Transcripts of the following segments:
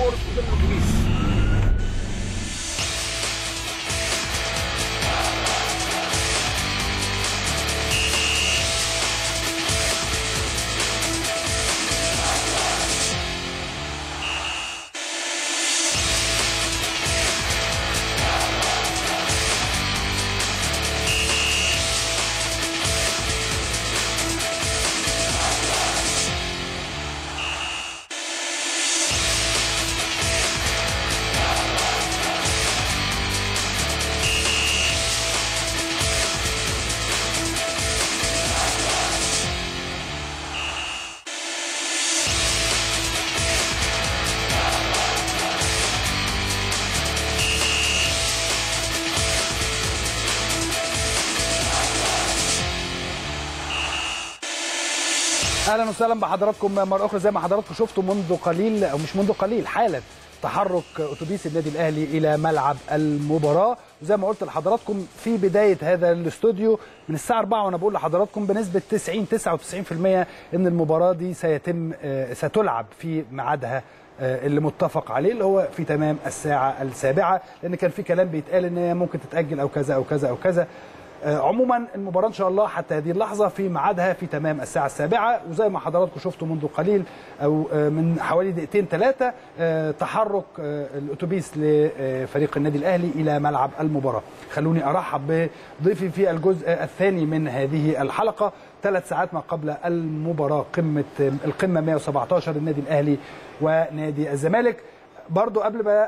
سبورت قدام الاتوبيس اهلا وسهلا بحضراتكم مره اخرى زي ما حضراتكم شفتوا منذ قليل او مش منذ قليل حالا تحرك اتوبيس النادي الاهلي الى ملعب المباراه وزي ما قلت لحضراتكم في بدايه هذا الاستوديو من الساعه 4 وانا بقول لحضراتكم بنسبه 90 99% ان المباراه دي سيتم آه، ستلعب في ميعادها آه، اللي متفق عليه اللي هو في تمام الساعه السابعه لان كان في كلام بيتقال ان هي ممكن تتاجل او كذا او كذا او كذا آه، عموما المباراه ان شاء الله حتى هذه اللحظه في ميعادها في تمام الساعه السابعه وزي ما حضراتكم شفتوا منذ قليل او آه، من حوالي دقيقتين ثلاثه تحرك آه، الاتوبيس لفريق النادي الاهلي الى ملعب المباراه خلوني ارحب بضيفي في الجزء الثاني من هذه الحلقه ثلاث ساعات ما قبل المباراه قمه القمه 117 النادي الاهلي ونادي الزمالك برضو قبل ما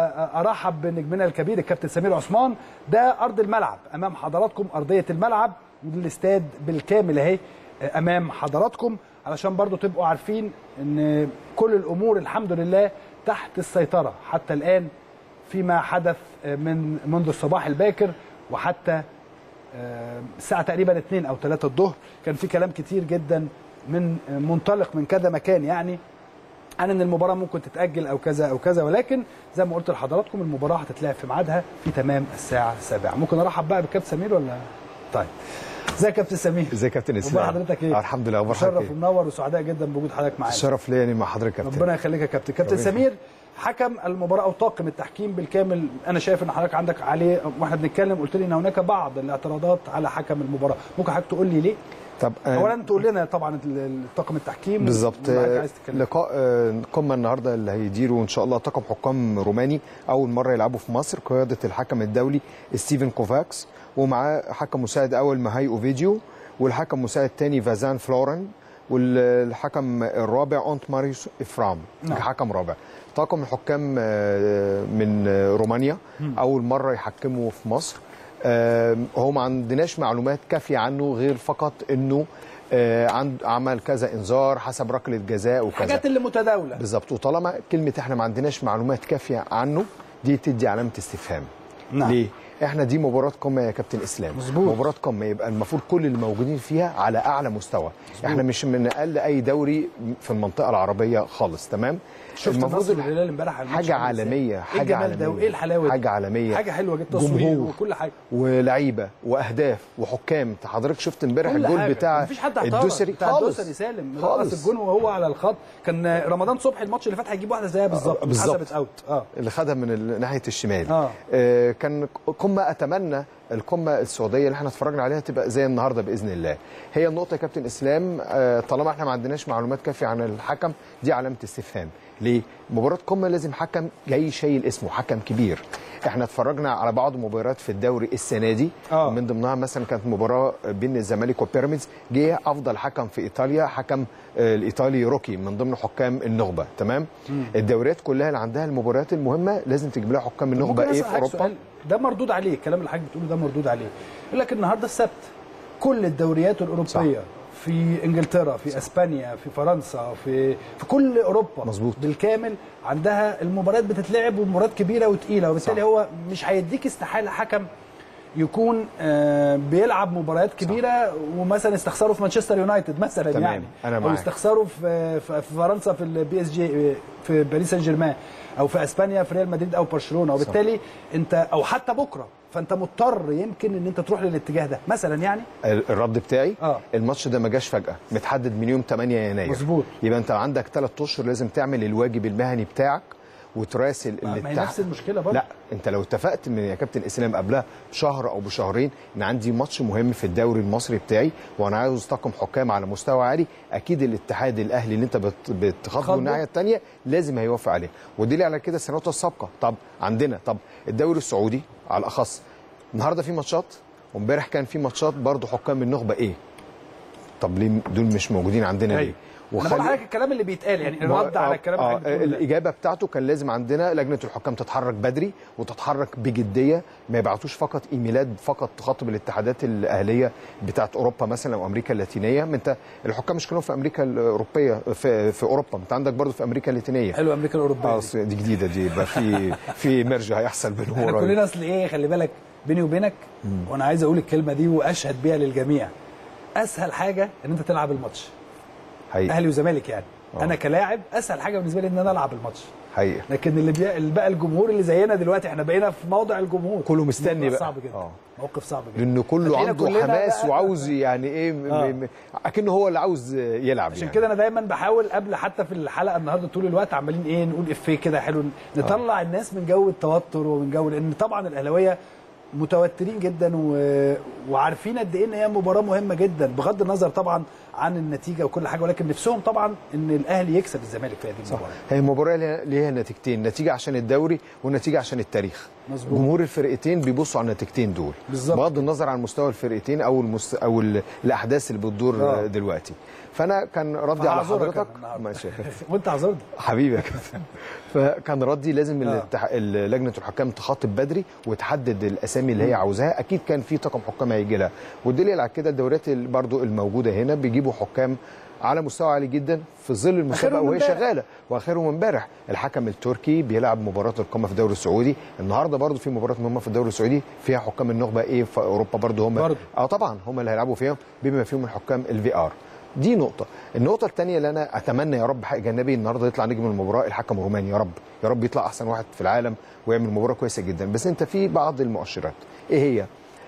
ارحب بنجمنا الكبير الكابتن سمير عثمان ده ارض الملعب امام حضراتكم ارضيه الملعب والاستاد بالكامل اهي امام حضراتكم علشان برضو تبقوا عارفين ان كل الامور الحمد لله تحت السيطره حتى الان فيما حدث من منذ الصباح الباكر وحتى الساعه تقريبا 2 او 3 الظهر كان في كلام كتير جدا من منطلق من كذا مكان يعني عن ان المباراه ممكن تتاجل او كذا او كذا ولكن زي ما قلت لحضراتكم المباراه هتتلعب في ميعادها في تمام الساعه السابعه ممكن ارحب بقى بالكابتن سمير ولا طيب ازيك يا كابتن سمير ازيك يا كابتن اسلام اخبار حضرتك ايه الحمد لله اخبار حضرتك مشرف ايه ومنور وسعداء جدا بوجود حضرتك معانا الشرف ليا اني مع حضرتك يا كابتن ربنا يخليك يا كابتن كابتن ربنا سمير حكم المباراه او طاقم التحكيم بالكامل انا شايف ان حضرتك عندك عليه واحنا بنتكلم قلت لي ان هناك بعض الاعتراضات على حكم المباراه ممكن حضرتك تقول لي ليه طب آه، اولا تقول لنا طبعا الطاقم التحكيم بالظبط ومعاك آه، عايز تتكلم. لقاء آه، قمه النهارده اللي هيديروا ان شاء الله طاقم حكام روماني اول مره يلعبوا في مصر قياده الحكم الدولي ستيفن كوفاكس ومعاه حكم مساعد اول مهاي اوفيديو والحكم مساعد تاني فازان فلورن والحكم الرابع انت ماريوس افرام نعم. حكم رابع طاقم الحكام آه، من آه، رومانيا اول مره يحكموا في مصر آه، هو ما عندناش معلومات كافيه عنه غير فقط انه آه، عند عمل كذا انذار حسب ركله جزاء وكذا الحاجات اللي متداوله بالظبط وطالما كلمه احنا ما عندناش معلومات كافيه عنه دي تدي علامه استفهام نعم. ليه احنا دي مباراه قمه يا كابتن اسلام مظبوط. مباراه قمه يبقى المفروض كل اللي موجودين فيها على اعلى مستوى مظبوط. احنا مش من اقل اي دوري في المنطقه العربيه خالص تمام شفت النصر والهلال امبارح الماتش حاجه عامل إزاي؟ عالميه ايه حاجه الجمال عالميه ده وايه الحلاوه دي حاجه عالميه حاجه حلوه جدا تصوير جمهور. وكل حاجه ولعيبه واهداف وحكام انت حضرتك شفت امبارح كل الجول حاجة. بتاع مفيش حد اعترض الدوسري بتاع الدوسري سالم رقص خالص الجون وهو على الخط كان رمضان صبحي الماتش اللي فات هيجيب واحده زيها بالظبط بالظبط. حسبت اوت اه اللي خدها من ال- ناحيه الشمال آه. آه كان قمه اتمنى القمه السعوديه اللي احنا اتفرجنا عليها تبقى زي النهارده باذن الله هي النقطه يا كابتن اسلام آه طالما احنا ما عندناش معلومات كافيه عن الحكم دي علامه استفهام ليه مباراه قمه لازم حكم جاي شايل اسمه حكم كبير احنا اتفرجنا على بعض المباريات في الدوري السنه دي آه. من ضمنها مثلا كانت مباراه بين الزمالك وبيراميدز جه افضل حكم في ايطاليا حكم آه، الايطالي روكي من ضمن حكام النخبه تمام الدوريات كلها اللي عندها المباريات المهمه لازم تجيب لها حكام النخبه ممكن ايه أسأل في حضرتك اوروبا سؤال؟ ده مردود عليه الكلام اللي حضرتك بتقوله ده مردود عليه يقول لك النهارده السبت كل الدوريات الاوروبيه صح. في انجلترا في اسبانيا في فرنسا في في كل اوروبا مظبوط. بالكامل عندها المباريات بتتلعب ومباريات كبيره وتقيله وبالتالي صح. هو مش هيديك استحاله حكم يكون آه، بيلعب مباريات كبيره ومثلا استخسروا في مانشستر يونايتد مثلا تمام. يعني أنا او معاك. استخسروا في في في فرنسا في البي اس جي في باريس سان جيرمان او في اسبانيا في ريال مدريد او برشلونه وبالتالي انت او حتى بكره فانت مضطر يمكن ان انت تروح للاتجاه ده مثلا يعني الرد بتاعي آه. الماتش ده ما جاش فجاه متحدد من يوم 8 يناير مظبوط. يبقى انت عندك ثلاث اشهر لازم تعمل الواجب المهني بتاعك وتراسل ما هي الاتحاد نفس المشكله برضه لا انت لو اتفقت من يا كابتن اسلام قبلها بشهر او بشهرين ان عندي ماتش مهم في الدوري المصري بتاعي وانا عاوز طاقم حكام على مستوى عالي اكيد الاتحاد الاهلي اللي انت بت- بتخاطبه خاطبه. الناحيه الثانيه لازم هيوافق عليه ودليل على كده السنوات السابقه طب عندنا طب الدوري السعودي على الاخص النهارده في ماتشات وامبارح كان في ماتشات برضه حكام النخبه ايه طب ليه دول مش موجودين عندنا ليه أيوة. انا بقول لحضرتك الكلام اللي بيتقال يعني الرد على الكلام اللي آه حضرتك بتقوله ده. الاجابه بتاعته كان لازم عندنا لجنه الحكام تتحرك بدري وتتحرك بجديه ما يبعتوش فقط ايميلات فقط تخاطب الاتحادات الاهليه بتاعت اوروبا مثلا او امريكا اللاتينيه ما انت الحكام مش كلهم في امريكا الاوروبيه في, في اوروبا انت عندك برضو في امريكا اللاتينيه حلو امريكا الاوروبيه اه دي. أصل دي جديده دي يبقى في في ميرج هيحصل بينهم احنا قريب. كلنا اصل ايه خلي بالك بيني وبينك وانا عايز اقول الكلمه دي واشهد بيها للجميع اسهل حاجه ان انت تلعب الماتش حقيقي اهلي وزمالك يعني آه. انا كلاعب اسهل حاجه بالنسبه لي ان انا العب الماتش حقيقي لكن اللي بي... اللي بقى الجمهور اللي زينا دلوقتي احنا بقينا في موضع الجمهور كله مستني موقف بقى. صعب جدا آه. موقف صعب جدا لانه كله هتلاقينا عنده كلنا حماس بقى- وعاوز يعني ايه م- آه. م- اكنه هو اللي عاوز يلعب عشان يعني. كده انا دايما بحاول قبل حتى في الحلقه النهارده طول الوقت عمالين ايه نقول افيه كده حلو نطلع الناس من جو التوتر ومن جو لان طبعا الاهلاويه متوترين جدا و... وعارفين قد ايه ان هي مباراه مهمه جدا بغض النظر طبعا عن النتيجه وكل حاجه ولكن نفسهم طبعا ان الاهلي يكسب الزمالك في هذه المباراه هي المباراة ليها- ليها نتيجتين نتيجة عشان الدوري ونتيجة عشان التاريخ مظبوط. جمهور الفرقتين بيبصوا على النتيجتين دول بالظبط. بغض النظر عن مستوى الفرقتين او المست... او ال... الاحداث اللي بتدور آه. آه. دلوقتي فانا كان ردي على فهعذرك حضرتك أنا النهاردة. ماشي وانت عذرني حبيبي يا كابتن فكان ردي لازم آه. الاتح... ال- لجنه الحكام تخاطب بدري وتحدد الاسامي اللي هي عاوزاها اكيد كان في طاقم حكام هيجي لها والدليل على كده الدوريات ال- برضو الموجوده هنا بيجيبوا حكام على مستوى عالي جدا في ظل المسابقه آخرهم وهي امبارح. شغاله واخرهم امبارح الحكم التركي بيلعب مباراه القمه في الدوري السعودي النهارده برضو في مباراه مهمه في الدوري السعودي فيها حكام النخبه ايه في اوروبا برضو هم برضو. اه طبعا هم اللي هيلعبوا فيهم بما فيهم الحكام الفي ار دي نقطة، النقطة الثانية اللي أنا أتمنى يا رب حق جنبي النهاردة يطلع نجم المباراة الحكم الروماني يا رب، يا رب يطلع أحسن واحد في العالم ويعمل مباراة كويسة جدا، بس أنت في بعض المؤشرات، إيه هي؟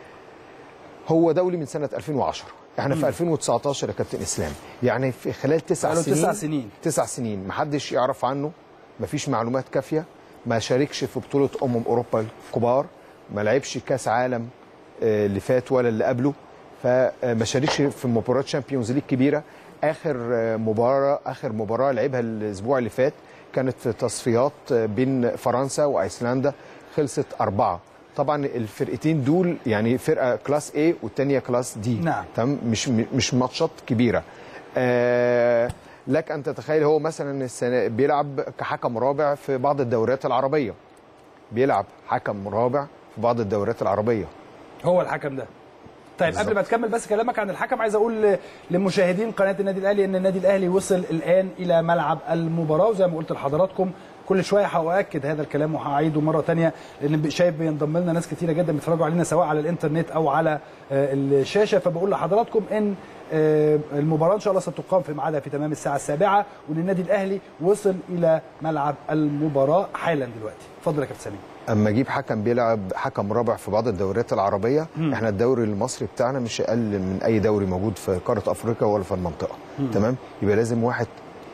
هو دولي من سنة 2010 احنا في 2019 يا كابتن اسلام يعني في خلال تسع بقاله سنين تسع سنين. تسع سنين محدش يعرف عنه مفيش معلومات كافيه ما شاركش في بطوله امم اوروبا الكبار ما لعبش كاس عالم آه، اللي فات ولا اللي قبله فما شاركش في مباراه شامبيونز ليج كبيره اخر آه، مباراه اخر مباراه لعبها الاسبوع اللي فات كانت في تصفيات آه، بين فرنسا وايسلندا خلصت اربعه طبعا الفرقتين دول يعني فرقه كلاس A والثانيه كلاس دي نعم. تمام مش مش ماتشات كبيره آه لك ان تتخيل هو مثلا السنه بيلعب كحكم رابع في بعض الدوريات العربيه بيلعب حكم رابع في بعض الدوريات العربيه هو الحكم ده طيب بالظبط. قبل ما تكمل بس كلامك عن الحكم عايز اقول ل- لمشاهدين قناه النادي الاهلي ان النادي الاهلي وصل الان الى ملعب المباراه وزي ما قلت لحضراتكم كل شويه هاكد هذا الكلام وهعيده مره ثانيه لان شايف بينضم لنا ناس كتيره جدا بيتفرجوا علينا سواء على الانترنت او على آه، الشاشه فبقول لحضراتكم ان آه، المباراه ان شاء الله ستقام في ميعادها في تمام الساعه السابعه وان النادي الاهلي وصل الى ملعب المباراه حالا دلوقتي اتفضل يا كابتن سمير اما اجيب حكم بيلعب حكم رابع في بعض الدوريات العربيه مم. احنا الدوري المصري بتاعنا مش اقل من اي دوري موجود في قاره افريقيا ولا في المنطقه تمام يبقى لازم واحد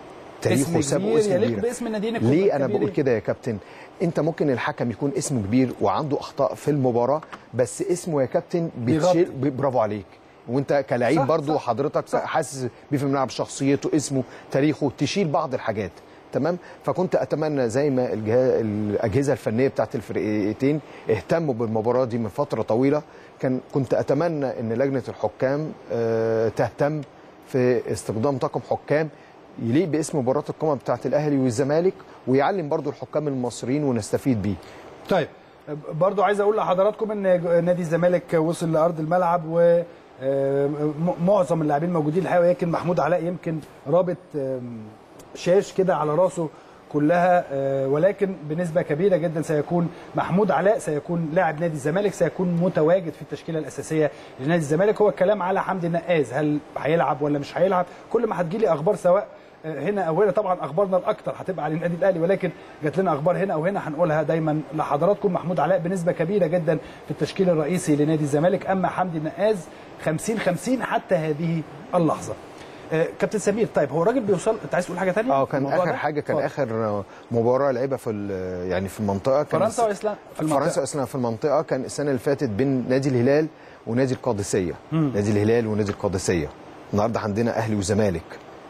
تاريخه اسم سابقه كبير اسم يليق كبير باسم الناديين ليه انا الكبيرين. بقول كده يا كابتن انت ممكن الحكم يكون اسمه كبير وعنده اخطاء في المباراه بس اسمه يا كابتن بيغطي. بتشيل ب- برافو عليك وانت كلاعب صح، برضو صح، حضرتك صح. حاسس بيه في الملعب شخصيته اسمه تاريخه تشيل بعض الحاجات تمام فكنت اتمنى زي ما الجهاز الاجهزه الفنيه بتاعت الفرقتين اهتموا بالمباراه دي من فتره طويله كان كنت اتمنى ان لجنه الحكام آه، تهتم في استخدام طاقم حكام يليق باسم مباراه القمه بتاعت الاهلي والزمالك ويعلم برضو الحكام المصريين ونستفيد بيه طيب برضو عايز اقول لحضراتكم ان نادي الزمالك وصل لارض الملعب و آه، م- معظم اللاعبين موجودين الحقيقه يمكن محمود علاء يمكن رابط آم، شاش كده على راسه كلها آه، ولكن بنسبه كبيره جدا سيكون محمود علاء سيكون لاعب نادي الزمالك سيكون متواجد في التشكيله الاساسيه لنادي الزمالك هو الكلام على حمدي النقاز هل هيلعب ولا مش هيلعب كل ما هتجيلي اخبار سواء هنا او هنا طبعا اخبارنا الاكثر هتبقى على النادي الاهلي ولكن جات لنا اخبار هنا او هنا هنقولها دايما لحضراتكم محمود علاء بنسبه كبيره جدا في التشكيل الرئيسي لنادي الزمالك اما حمدي النقاز 50 50 حتى هذه اللحظه آه كابتن سمير طيب هو الراجل بيوصل انت عايز تقول حاجه ثانيه اه كان اخر حاجه كان اخر مباراه لعبها في يعني في المنطقه كان فرنسا واسلام في المنطقه فرنسا واسلام في المنطقه كان السنه اللي فاتت بين نادي الهلال ونادي القادسيه مم. نادي الهلال ونادي القادسيه النهارده عندنا اهلي وزمالك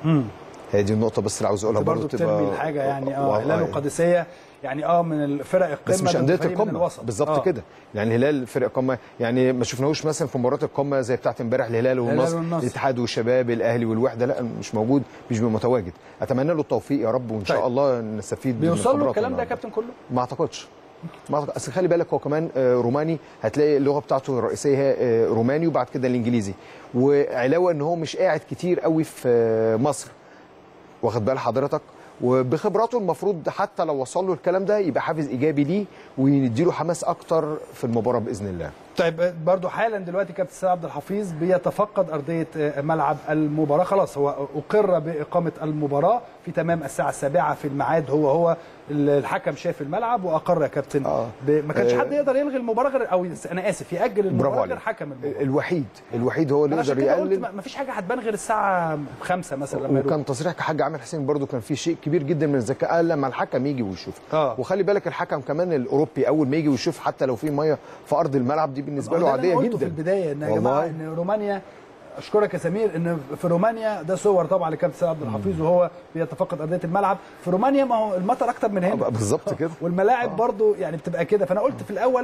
هي دي النقطه بس اللي عاوز اقولها برضه تبقى الحاجه يعني اه الهلال والقادسيه يعني اه من الفرق القمه بس مش انديه القمه بالظبط آه. كده يعني الهلال فرق قمه يعني ما شفناهوش مثلا في مباراه القمه زي بتاعه امبارح الهلال والنصر الاتحاد والشباب الاهلي والوحده لا مش موجود مش بيبقى متواجد اتمنى له التوفيق يا رب وان شاء طيب. الله نستفيد بيوصل له الكلام ده يا كابتن كله ما اعتقدش ما أعتقد. اصل خلي بالك هو كمان روماني هتلاقي اللغه بتاعته الرئيسيه هي روماني وبعد كده الانجليزي وعلاوه ان هو مش قاعد كتير قوي في مصر واخد بال حضرتك وبخبراته المفروض حتى لو وصل له الكلام ده يبقى حافز ايجابي ليه ويديله حماس اكتر في المباراه باذن الله. طيب برضو حالا دلوقتي كابتن سيد عبد الحفيظ بيتفقد ارضيه ملعب المباراه خلاص هو اقر باقامه المباراه في تمام الساعه السابعه في الميعاد هو هو الحكم شاف الملعب واقر يا كابتن آه. ما كانش حد يقدر يلغي المباراه غير او انا اسف ياجل المباراه غير حكم المباراه الوحيد الوحيد هو اللي يقدر يقلل ما فيش حاجه هتبان غير الساعه 5 مثلا لما وكان تصريح كحاج عامر حسين برضو كان في شيء كبير جدا من الذكاء قال لما الحكم يجي ويشوف آه. وخلي بالك الحكم كمان الاوروبي اول ما يجي ويشوف حتى لو في ميه في ارض الملعب دي بالنسبه له عاديه جدا في البدايه ان يا جماعه ان رومانيا اشكرك يا سمير ان في رومانيا ده صور طبعا لكابتن سيد عبد الحفيظ وهو بيتفقد ارضيه الملعب في رومانيا ما هو المطر اكتر من هنا بالظبط كده والملاعب برضو يعني بتبقى كده فانا قلت في الاول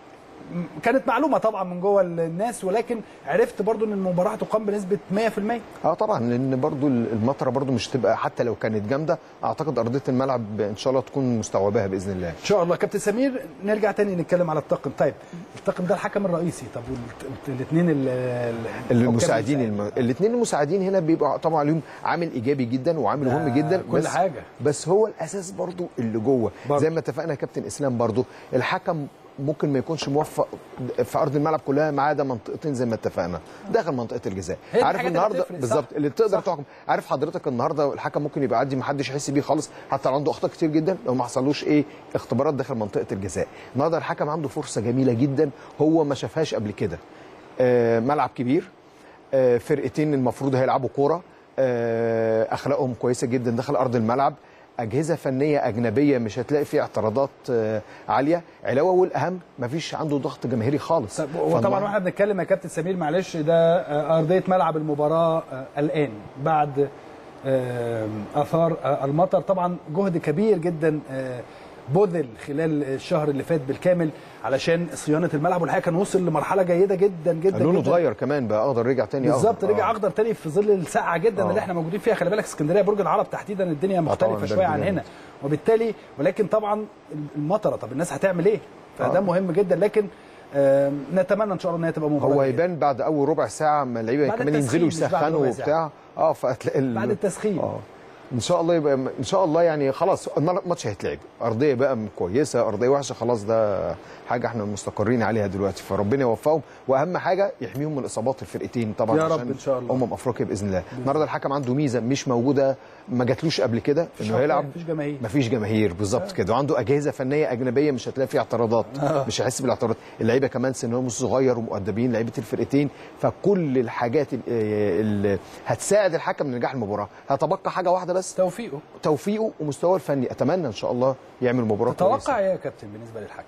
كانت معلومه طبعا من جوه الناس ولكن عرفت برضو ان المباراه هتقام بنسبه 100% اه طبعا لان برضو المطره برضو مش تبقى حتى لو كانت جامده اعتقد ارضيه الملعب ان شاء الله تكون مستوعباها باذن الله ان شاء الله كابتن سمير نرجع تاني نتكلم على الطاقم طيب الطاقم ده الحكم الرئيسي طب والاثنين المساعدين الم... الاثنين المساعدين هنا بيبقى طبعا لهم عامل ايجابي جدا وعامل مهم جدا كل بس حاجه بس هو الاساس برضو اللي جوه زي ما اتفقنا يا كابتن اسلام برضو الحكم ممكن ما يكونش موفق في ارض الملعب كلها ما عدا منطقتين زي ما اتفقنا داخل منطقه الجزاء عارف النهارده بالظبط اللي تقدر تحكم عارف حضرتك النهارده الحكم ممكن يبقى عادي ما حدش يحس بيه خالص حتى لو عنده اخطاء كتير جدا لو ما حصلوش ايه اختبارات داخل منطقه الجزاء النهارده الحكم عنده فرصه جميله جدا هو ما شافهاش قبل كده آه ملعب كبير آه فرقتين المفروض هيلعبوا كوره آه اخلاقهم كويسه جدا داخل ارض الملعب اجهزه فنيه اجنبيه مش هتلاقي فيها اعتراضات عاليه علاوه والاهم مفيش عنده ضغط جماهيري خالص وطبعا واحنا بنتكلم يا كابتن سمير معلش ده ارضيه ملعب المباراه الان بعد اثار المطر طبعا جهد كبير جدا بذل خلال الشهر اللي فات بالكامل علشان صيانه الملعب والحقيقه كان وصل لمرحله جيده جدا جدا لونه جدا. اتغير كمان بقى اخضر رجع تاني بالظبط رجع اخضر تاني في ظل السقعه جدا أوه. اللي احنا موجودين فيها خلي بالك اسكندريه برج العرب تحديدا الدنيا مختلفه شويه عن هنا وبالتالي ولكن طبعا المطره طب الناس هتعمل ايه فده أوه. مهم جدا لكن آه نتمنى ان شاء الله ان هي تبقى مباراه هو يبان بعد اول ربع ساعه ما اللعيبه كمان ينزلوا يسخنوا وبتاع اه فهتلاقي بعد التسخين اه ان شاء الله يبقى ان شاء الله يعني خلاص الماتش هيتلعب ارضيه بقى كويسه ارضيه وحشه خلاص ده حاجه احنا مستقرين عليها دلوقتي فربنا يوفقهم واهم حاجه يحميهم من اصابات الفرقتين طبعا يا رب ان شاء الله امم افريقيا باذن الله النهارده الحكم عنده ميزه مش موجوده ما جاتلوش قبل كده انه هيلعب مفيش جماهير مفيش جماهير بالظبط كده وعنده اجهزه فنيه اجنبيه مش هتلاقي فيها اعتراضات آه. مش هيحس بالاعتراضات اللعيبه كمان سنهم صغير ومؤدبين لعيبه الفرقتين فكل الحاجات اللي هتساعد الحكم لنجاح المباراه هتبقى حاجه واحده بس توفيقه توفيقه ومستواه الفني اتمنى ان شاء الله يعمل مباراه تتوقع ايه يا كابتن بالنسبه للحكم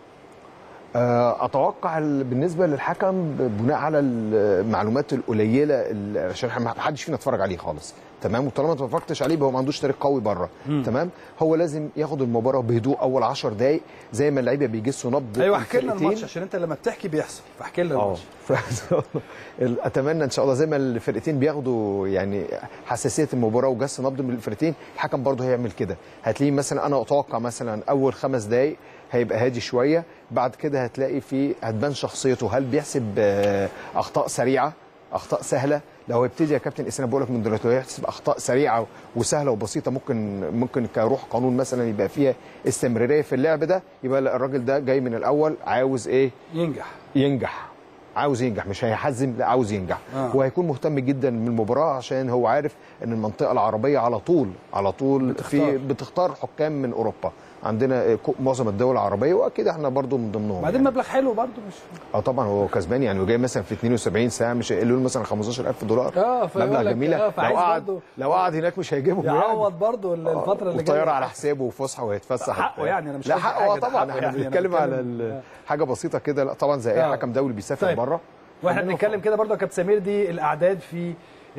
اتوقع بالنسبه للحكم بناء على المعلومات القليله عشان ما حدش فينا اتفرج عليه خالص تمام وطالما ما اتفرجتش عليه هو ما عندوش تاريخ قوي بره تمام هو لازم ياخد المباراه بهدوء اول 10 دقائق زي ما اللعيبه بيجسوا نبض ايوه احكي لنا الماتش عشان انت لما بتحكي بيحصل فاحكي لنا الماتش اتمنى ان شاء الله زي ما الفرقتين بياخدوا يعني حساسيه المباراه وجس نبض من الفرقتين الحكم برضه هيعمل كده هتلاقيه مثلا انا اتوقع مثلا اول خمس دقائق هيبقى هادي شويه بعد كده هتلاقي في هتبان شخصيته هل بيحسب اخطاء سريعه اخطاء سهله لو يبتدي يا كابتن اسلام بقول لك من دلوقتي يحسب اخطاء سريعه وسهله وبسيطه ممكن ممكن كروح قانون مثلا يبقى فيها استمراريه في اللعب ده يبقى الراجل ده جاي من الاول عاوز ايه ينجح ينجح عاوز ينجح مش هيحزم لا عاوز ينجح آه. وهيكون مهتم جدا من المباراه عشان هو عارف ان المنطقه العربيه على طول على طول بتختار. في بتختار حكام من اوروبا عندنا ك- معظم الدول العربيه واكيد احنا برضو من ضمنهم بعدين يعني. مبلغ حلو برضه مش اه طبعا هو كسبان يعني وجاي مثلا في 72 ساعه مش هيقول له مثلا 15000 دولار اه فيقول مبلغ لك جميل آه، لو فعايز قعد برضه لو قعد هناك مش هيجيبهم يعوض برضه الفتره اللي وطياره جايه على حسابه وفسحه وهيتفسح حقه وبتاع. يعني، أنا مش لا قصدي حقه اه حاجة، ده طبعا حقه احنا يعني، أنا بنتكلم على بتكلم- ال- حاجه بسيطه كده لا طبعا زي آه. اي حكم دولي بيسافر طيب. بره واحنا بنتكلم كده برضه يا كابتن سمير دي الاعداد في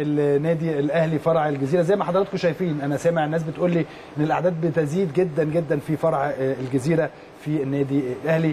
النادي الاهلي فرع الجزيره زي ما حضراتكم شايفين انا سامع الناس بتقول لي ان الاعداد بتزيد جدا جدا في فرع آه، الجزيره في النادي الاهلي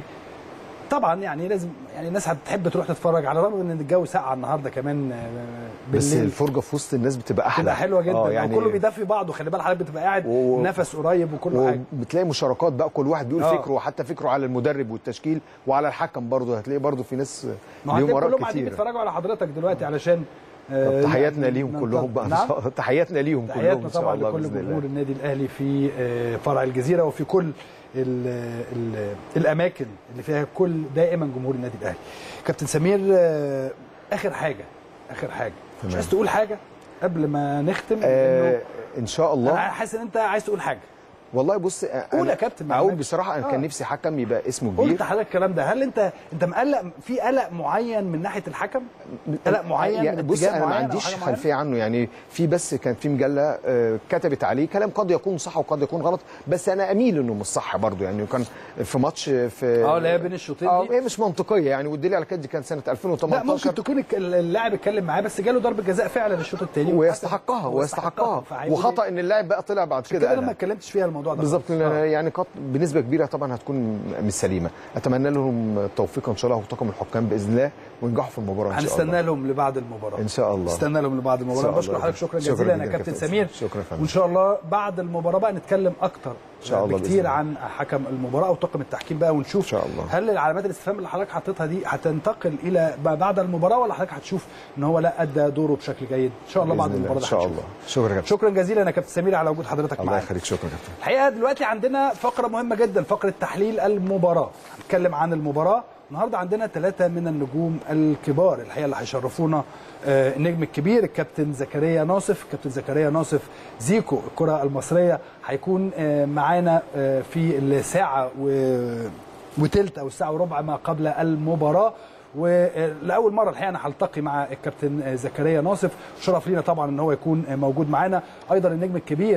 طبعا يعني لازم يعني الناس هتحب تروح تتفرج على الرغم ان الجو ساقع النهارده كمان آه، بس بالليل الفرجه في وسط الناس بتبقى احلى بتبقى حلوه جدا اه يعني يعني كله بيدفي بعضه خلي بالك حضرتك بتبقى قاعد و- نفس قريب وكل حاجه وبتلاقي مشاركات بقى كل واحد بيقول آه. فكره وحتى فكره على المدرب والتشكيل وعلى الحكم برضه هتلاقي برضه في ناس ما هو ليهم هتلاقي اراء كلهم قاعدين كتير بيتفرجوا على حضرتك دلوقتي علشان آه، طب تحياتنا يعني ليهم كلهم بقى إن نعم شاء الله. تحياتنا ليهم كلهم تحياتنا ان شاء طبعا الله لكل باذن جمهور الله النادي الاهلي في آه، فرع الجزيره وفي كل ال ال الاماكن اللي فيها كل دائما جمهور النادي الاهلي كابتن سمير آه، اخر حاجه اخر حاجه مش تمام. عايز تقول حاجه قبل ما نختم آه لأنه ان شاء انا الله حاسس ان انت عايز تقول حاجه والله بص قول يا كابتن، ما اقول عملتش. بصراحه انا آه. كان نفسي حكم يبقى اسمه كبير قلت حضرتك الكلام ده هل انت انت مقلق في قلق معين من ناحيه الحكم قلق معين يعني من بص اتجاه انا ما معين أو عنديش حاجة معينة؟ خلفيه عنه يعني في بس كان في مجله آه، كتبت عليه كلام قد يكون صح وقد يكون غلط بس انا اميل انه مش صح برضه يعني كان في ماتش في اه اللي هي بين الشوطين اه دي هي مش منطقيه يعني والدليل على كده دي كان سنه لا 2018 ممكن تكون الك- اللاعب اتكلم معاه بس جاله ضربه جزاء فعلا الشوط الثاني ويستحقها ويستحقها فهيقول وخطا ان اللاعب بقى طلع بعد إيه؟ كده كده انا ما قالها. اتكلمتش فيها الموضوع ده بالظبط خالص. لأن آه. يعني قط بنسبه كبيره طبعا هتكون مش سليمه اتمنى لهم التوفيق ان شاء الله وطاقم الحكام باذن الله وينجحوا في المباراه ان شاء الله هنستنى لهم لبعد المباراه ان شاء الله استنى لهم لبعد إن المباراه شاء بشكر الله. حضرتك شكرا شكرا جزيلا جداً يا كابتن كابتن سمير شكرا يا فندم. وان شاء الله بعد المباراه بقى نتكلم اكتر إن شاء الله بإذن بكتير الله. عن حكم المباراه وطاقم التحكيم بقى ونشوف إن شاء الله. هل العلامات الاستفهام اللي حضرتك حطيتها دي هتنتقل الى ما بعد المباراه ولا حضرتك هتشوف ان هو لا ادى دوره بشكل جيد ان شاء الله بعد بإذن الله. المباراه ان ده شاء هنشوف. الله شكرا يا كابتن شكرا جزيلا يا كابتن سمير على وجود حضرتك الله معانا يخليك شكرا يا كابتن الحقيقه دلوقتي عندنا فقره مهمه جدا فقره تحليل المباراه هنتكلم عن المباراه النهارده عندنا ثلاثه من النجوم الكبار الحقيقه اللي هيشرفونا آه، النجم الكبير الكابتن زكريا ناصف كابتن زكريا ناصف زيكو الكره المصريه هيكون آه، معانا آه، في الساعه و- وتلت او الساعه وربع ما قبل المباراه ولاول مره الحقيقه انا هلتقي مع الكابتن زكريا ناصف شرف لينا طبعا ان هو يكون موجود معانا ايضا النجم الكبير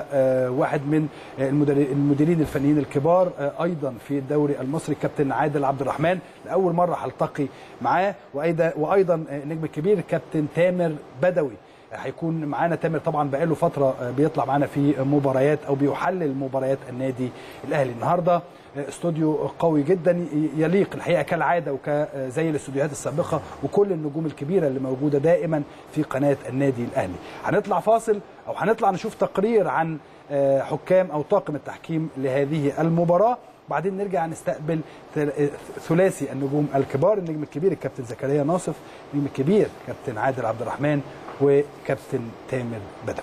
وواحد من المدير- المديرين الفنيين الكبار ايضا في الدوري المصري الكابتن عادل عبد الرحمن لاول مره هلتقي معاه وايضا وايضا النجم الكبير الكابتن تامر بدوي هيكون معانا تامر طبعا بقاله فتره بيطلع معانا في مباريات او بيحلل مباريات النادي الاهلي النهارده استوديو قوي جدا يليق الحقيقه كالعاده وزي الاستوديوهات السابقه وكل النجوم الكبيره اللي موجوده دائما في قناه النادي الاهلي هنطلع فاصل او هنطلع نشوف تقرير عن آه، حكام او طاقم التحكيم لهذه المباراه بعدين نرجع نستقبل ثل- ثلاثي النجوم الكبار النجم الكبير الكابتن زكريا ناصف النجم الكبير كابتن عادل عبد الرحمن وكابتن تامر بدوي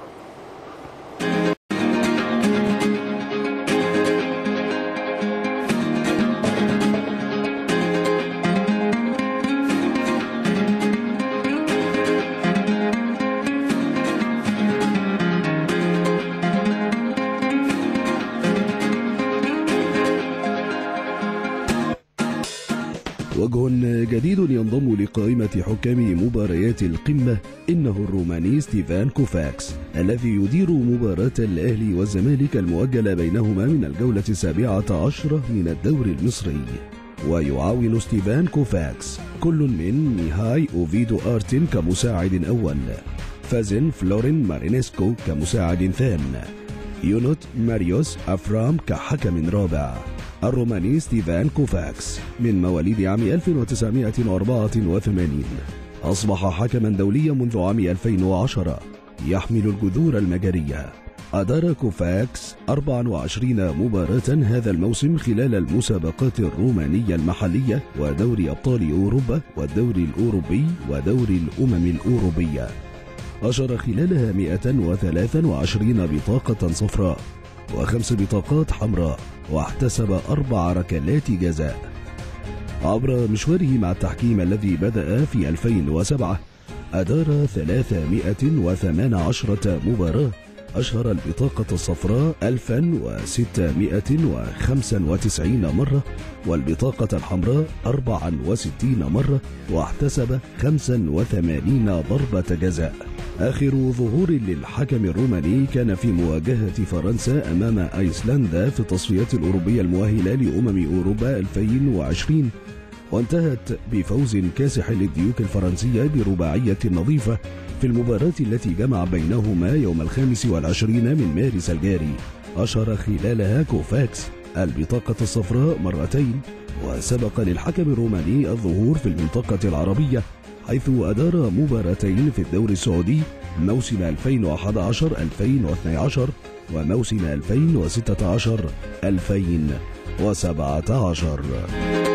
وجه جديد ينضم لقائمة حكام مباريات القمة إنه الروماني ستيفان كوفاكس الذي يدير مباراة الأهلي والزمالك المؤجلة بينهما من الجولة السابعة عشرة من الدوري المصري ويعاون ستيفان كوفاكس كل من ميهاي أوفيدو آرتين كمساعد أول فازن فلورين مارينيسكو كمساعد ثان يونوت ماريوس أفرام كحكم رابع الروماني ستيفان كوفاكس من مواليد عام 1984 أصبح حكما دوليا منذ عام 2010 يحمل الجذور المجرية أدار كوفاكس 24 مباراة هذا الموسم خلال المسابقات الرومانية المحلية ودوري أبطال أوروبا والدوري الأوروبي ودوري الأمم الأوروبية أشر خلالها 123 بطاقة صفراء وخمس بطاقات حمراء واحتسب أربع ركلات جزاء عبر مشواره مع التحكيم الذي بدأ في 2007 أدار 318 مباراة أشهر البطاقة الصفراء 1695 مرة والبطاقة الحمراء 64 مرة واحتسب 85 ضربة جزاء آخر ظهور للحكم الروماني كان في مواجهة فرنسا أمام أيسلندا في التصفيات الأوروبية المؤهلة لأمم أوروبا 2020 وانتهت بفوز كاسح للديوك الفرنسية برباعية نظيفة في المباراة التي جمع بينهما يوم الخامس والعشرين من مارس الجاري أشهر خلالها كوفاكس البطاقة الصفراء مرتين وسبق للحكم الروماني الظهور في المنطقة العربية حيث أدار مباراتين في الدوري السعودي موسم 2011-2012 وموسم 2016-2017